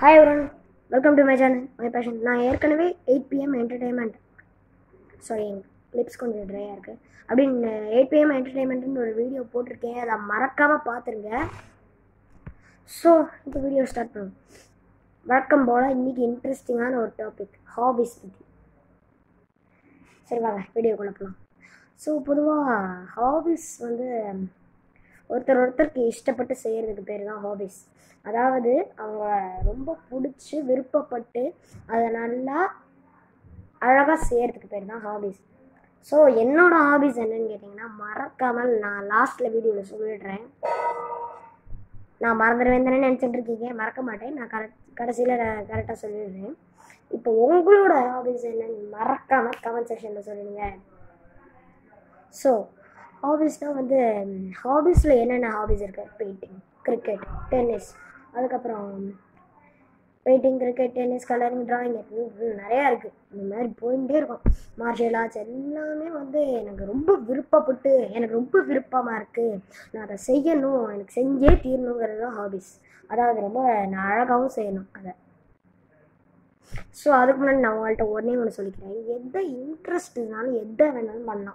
hi everyone welcome to my channel my passion நான் ஏற்கனவே eight PM entertainment sorry lips கொஞ்சம் ட்ரையாக இருக்குது அப்படின்னு எயிட் பிஎம் என்டர்டைன்மெண்ட்னு ஒரு வீடியோ போட்டிருக்கேன் அதை மறக்காமல் பார்த்துருங்க ஸோ இப்போ வீடியோ ஸ்டார்ட் பண்ணுவோம் வழக்கம் போல் இன்றைக்கி இன்ட்ரெஸ்டிங்கான ஒரு டாபிக் ஹாபிஸ் பற்றி சரி வாங்க வீடியோக்குள்ளே போகலாம் ஸோ பொதுவாக ஹாபிஸ் வந்து ஒருத்தர் ஒருத்தருக்கு இஷ்டப்பட்டு செய்கிறதுக்கு பேர் தான் ஹாபிஸ் அதாவது அவங்க ரொம்ப பிடிச்சி விருப்பப்பட்டு அதை நல்லா அழகாக செய்கிறதுக்கு பேர் தான் ஹாபிஸ் ஸோ என்னோடய ஹாபிஸ் என்னன்னு கேட்டிங்கன்னா மறக்காமல் நான் லாஸ்ட்டில் வீடியோவில் சொல்லிடுறேன் நான் மறந்துடுவேன் தானே நினச்சிட்டு இருக்கீங்க மறக்க மாட்டேன் நான் கரெக்ட் கடைசியில் கரெக்டாக சொல்லிடுறேன் இப்போ உங்களோட ஹாபிஸ் என்னன்னு மறக்காமல் கமெண்ட் செக்ஷனில் சொல்லிடுங்க ஸோ ஹாபிஸ்னால் வந்து ஹாபிஸில் என்னென்ன ஹாபிஸ் இருக்குது பெயிண்டிங் கிரிக்கெட் டென்னிஸ் அதுக்கப்புறம் painting cricket tennis colouring drawing நிறையா இருக்குது இந்த மாதிரி போயிட்டே இருக்கும் மார்ஷியல் ஆர்ட்ஸ் எல்லாமே வந்து எனக்கு ரொம்ப விருப்பப்பட்டு எனக்கு ரொம்ப விருப்பமாக இருக்குது நான் அதை செய்யணும் எனக்கு செஞ்சே தீரணுங்கிறது தான் ஹாபிஸ் அதாவது ரொம்ப நான் அழகாகவும் செய்யணும் அதை ஸோ அதுக்கு முன்னாடி நான் உங்கள்கிட்ட உடனே ஒன்று சொல்லிக்கிறேன் எதை இன்ட்ரெஸ்ட் இருந்தாலும் எதை வேணாலும் பண்ணலாம்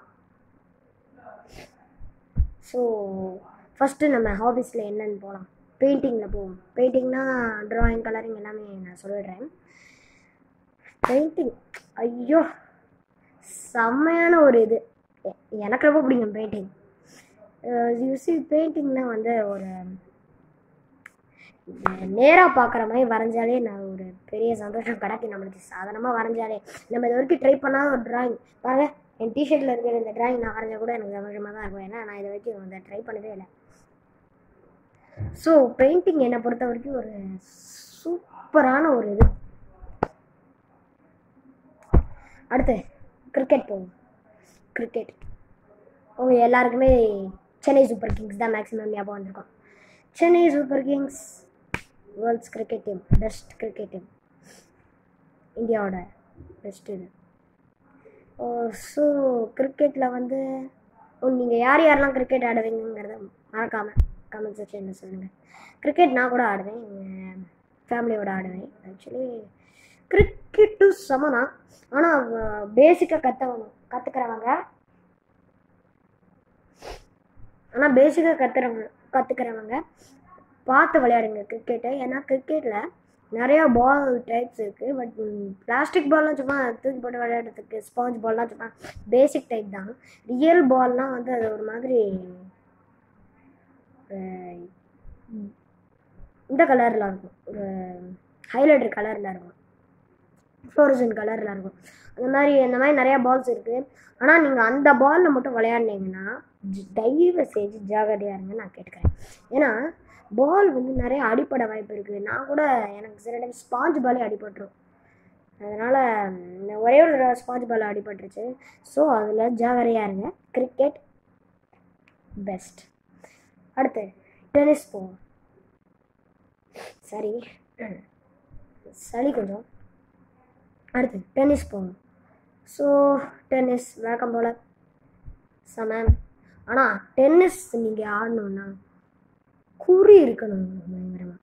ஸோ ஃபஸ்ட்டு நம்ம ஹாபிஸில் என்னென்னு போகலாம் பெயிண்டிங்கில் போவோம் பெயிண்டிங்னா ட்ராயிங் கலரிங் எல்லாமே நான் சொல்லிடுறேன் பெயிண்டிங் ஐயோ செம்மையான ஒரு இது எ- எனக்கு ரொம்ப பிடிக்கும் பெயிண்டிங் யூசி பெயிண்டிங்னால் வந்து ஒரு நேராக பார்க்குற மாதிரி வரைஞ்சாலே நான் ஒரு பெரிய சந்தோஷம் கிடைக்கும் நம்மளுக்கு சாதாரணமாக வரைஞ்சாலே நம்ம இது வரைக்கும் ட்ரை பண்ணாத ஒரு ட்ராயிங் பாருங்கள் என் டிஷர்ட்டில் இருக்கிற இந்த ட்ராயிங் நான் வரைஞ்சா கூட எனக்கு சந்தோஷமாக தான் இருக்கும் ஏன்னா நான் இது வரைக்கும் இந்த ட்ரை பண்ணதே இல்லை ஸோ பெயிண்டிங் என்னை பொறுத்த வரைக்கும் ஒரு சூப்பரான ஒரு இது அடுத்து கிரிக்கெட் போவோம் கிரிக்கெட் உங்க எல்லாருக்குமே சென்னை சூப்பர் கிங்ஸ் தான் மேக்ஸிமம் ஞாபகம் வந்திருக்கும் Chennai Super Kings world's cricket team best cricket team இந்தியாவோட பெஸ்ட் இது ஸோ கிரிக்கெட்டில் வந்து நீங்கள் யார் யாரெல்லாம் கிரிக்கெட் ஆடுவீங்கிறத மறக்காமல் கமெண்ட் செக்ஷனில் சொல்லுங்கள் கிரிக்கெட் நான் கூட ஆடுவேன் எங்கள் ஃபேமிலியோட ஆடுவேன் ஆக்சுவலி கிரிக்கெட்டும் சமம் ஆனால் பேசிக்காக கற்றவங்க கற்றுக்கிறவங்க ஆனால் பேசிக்காக கற்றுறவங்க கற்றுக்கிறவங்க பார்த்து விளையாடுங்க கிரிக்கெட்டை ஏன்னா கிரிக்கெட்டில் நிறையா பால் டைப்ஸ் இருக்குது பட் பிளாஸ்டிக் பால்லாம் சும்மா தூக்கி போட்டு விளையாடுறதுக்கு ஸ்பாஞ்ச் பால்லாம் சும்மா பேசிக் டைப் தான் ரியல் பால்லாம் வந்து அது ஒரு மாதிரி அஹ், இந்த கலரில் இருக்கும் ஒரு ஹைலைட்டர் கலரில் இருக்கும் ஃப்ளோரசன் கலரில் இருக்கும் அந்த மாதிரி அந்த மாதிரி நிறையா பால்ஸ் இருக்குது ஆனால் நீங்கள் அந்த பாலில் மட்டும் விளையாடினீங்கன்னா ஜ- தயவு செஞ்சு ஜாகிரதையாக இருங்க நான் கேட்டுக்கிறேன் ஏன்னா பால் வந்து நிறைய அடிப்பட வாய்ப்பு இருக்குது நான் கூட எனக்கு சில டைம் ஸ்பாஞ்ச் பாலே அடிபட்டுரும் அதனால் இந்த ஒரே ஒரு தடவை ஸ்பாஞ்ச் பால் அடிபட்டுருச்சு ஸோ அதில் ஜாகிரதையாக இருங்க கிரிக்கெட் பெஸ்ட் அடுத்து டென்னிஸ் போவோம் சரி சளி கொஞ்சம் அடுத்து டென்னிஸ் போவோம் ஸோ டென்னிஸ் வழக்கம் போல் செம ஆனால் டென்னிஸ் நீங்கள் ஆடணுன்னா குறி இருக்கணும் பயங்கரமாக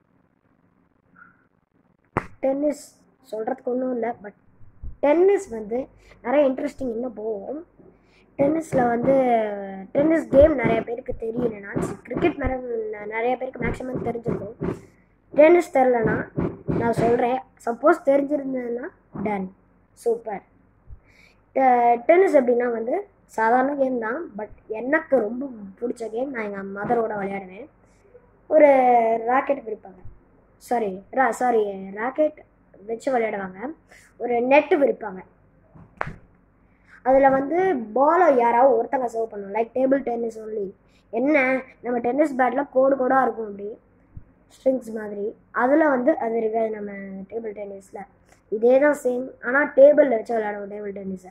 டென்னிஸ் சொல்கிறதுக்கு ஒன்றும் இல்லை பட் டென்னிஸ் வந்து நிறைய இன்ட்ரெஸ்டிங் இன்னும் போகும் டென்னிஸில் வந்து டென்னிஸ் கேம் நிறைய பேருக்கு தெரியலனா கிரிக்கெட் நிறைய நிறைய பேருக்கு மேக்ஸிமம் தெரிஞ்சிருக்கும் டென்னிஸ் தெரிலனா நான் சொல்கிறேன் சப்போஸ் தெரிஞ்சிருந்ததுன்னா டன் சூப்பர் டென்னிஸ் எப்படின்னா வந்து சாதாரண கேம் தான் பட் எனக்கு ரொம்ப பிடிச்ச கேம் நான் எங்கள் மதரோட விளையாடுவேன் ஒரு ராக்கெட் விரிப்பாங்க சாரி ரா சாரி ராக்கெட் வச்சு விளையாடுவாங்க ஒரு நெட்டு விரிப்பாங்க அதில் வந்து பாலை யாராவது ஒருத்தங்க சர்வ் பண்ணணும் லைக் டேபிள் டென்னிஸ் ஒன்லி என்ன நம்ம டென்னிஸ் பேட்டில் கோடு கோடாக இருக்கும் அப்படி ஸ்ட்ரிங்ஸ் மாதிரி அதில் வந்து அது இருக்காது நம்ம டேபிள் டென்னிஸில் இதே தான் சேம் ஆனால் டேபிளில் வச்சு விளையாடுவோம் டேபிள் டென்னிஸை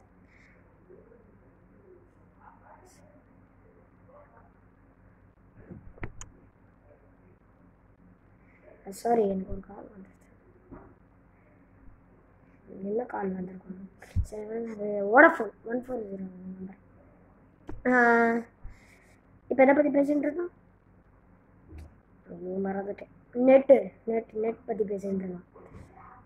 சாரி எனக்கு ஒரு கால் வந்துருச்சு என்ன கால் வந்திருக்கும் சரி வேணா, அது Vodafone one four zero number இப்போ எதை பற்றி பேசிட்டு இருக்கோம் ஐயோ மறந்துட்டேன் நெட்டு நெட் நெட் பற்றி பேசிட்டு இருக்கோம்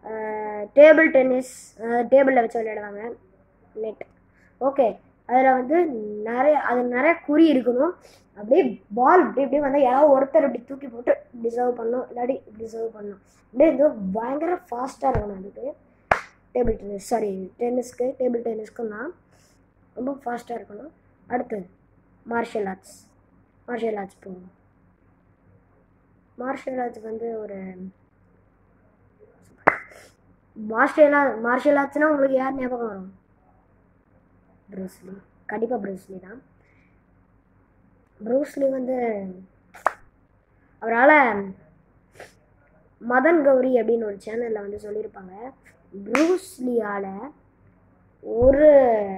டேபிள் டென்னிஸ் டேபிளில் வச்சு விளையாடுவாங்க நெட் ஓகே அதில் வந்து நிறைய அது நிறைய குறி இருக்கணும் அப்படியே பால் இப்படி இப்படி வந்தால் யாராவது ஒருத்தர் இப்படி தூக்கி போட்டு இப்படி சர்வ் பண்ணணும் இல்லாட்டி இப்படி சர்வ் பண்ணணும் அப்படியே இது பயங்கர ஃபாஸ்ட்டாக இருக்கணும் அதுக்கு டேபிள் டென்னிஸ் சாரி டென்னிஸ்க்கு டேபிள் டென்னிஸ்க்கும் தான் ரொம்ப ஃபாஸ்ட்டாக இருக்கணும் அடுத்து மார்ஷியல் ஆர்ட்ஸ் மார்ஷியல் ஆர்ட்ஸ் போகணும் மார்ஷியல் ஆர்ட்ஸ் வந்து ஒரு மார்ஷியல் ஆர்ட் மார்ஷியல் ஆர்ட்ஸ்னால் உங்களுக்கு யார் ஞாபகம் வரும் ப்ரூஸ்லி கண்டிப்பாக ப்ரூஸ்லி தான் ப்ரூஸ்லி வந்து அவரால் மதன் கௌரி அப்படின்னு ஒரு சேனலில் வந்து சொல்லியிருப்பாங்க ப்ரூஸ்லியால் ஒரு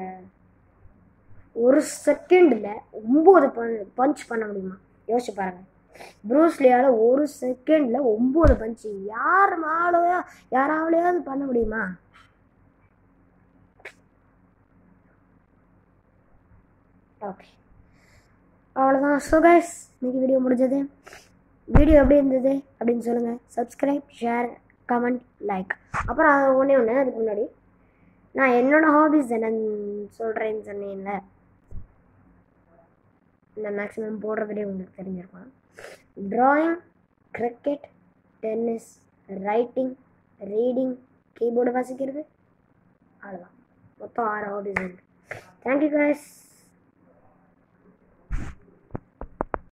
ஒரு செகண்டில் ஒம்பது பஞ் பஞ்ச் பண்ண முடியுமா யோசிச்சு பாருங்கள் ப்ரூஸ்லியால் ஒரு செகண்டில் ஒம்பது பஞ்சு யார் மாலையா யாராவளையாவது பண்ண முடியுமா ஓகே அவ்வளோதான் ஸோ கைஸ் இன்னைக்கு வீடியோ முடிஞ்சது வீடியோ எப்படி இருந்தது அப்படின்னு சொல்லுங்கள் சப்ஸ்கிரைப் ஷேர் கமெண்ட் லைக் அப்புறம் அது ஒன்றே ஒன்று அதுக்கு முன்னாடி நான் என்னோடய ஹாபிஸ் என்னன்னு சொல்கிறேன்னு சொன்னேன்ல இந்த மேக்ஸிமம் போடுறதுலேயே உங்களுக்கு தெரிஞ்சிருக்கும் drawing cricket tennis writing reading keyboard வாசிக்கிறது அவ்வளோதான் மொத்தம் ஆறு ஹாபிஸ் இருக்குது தேங்க்யூ guys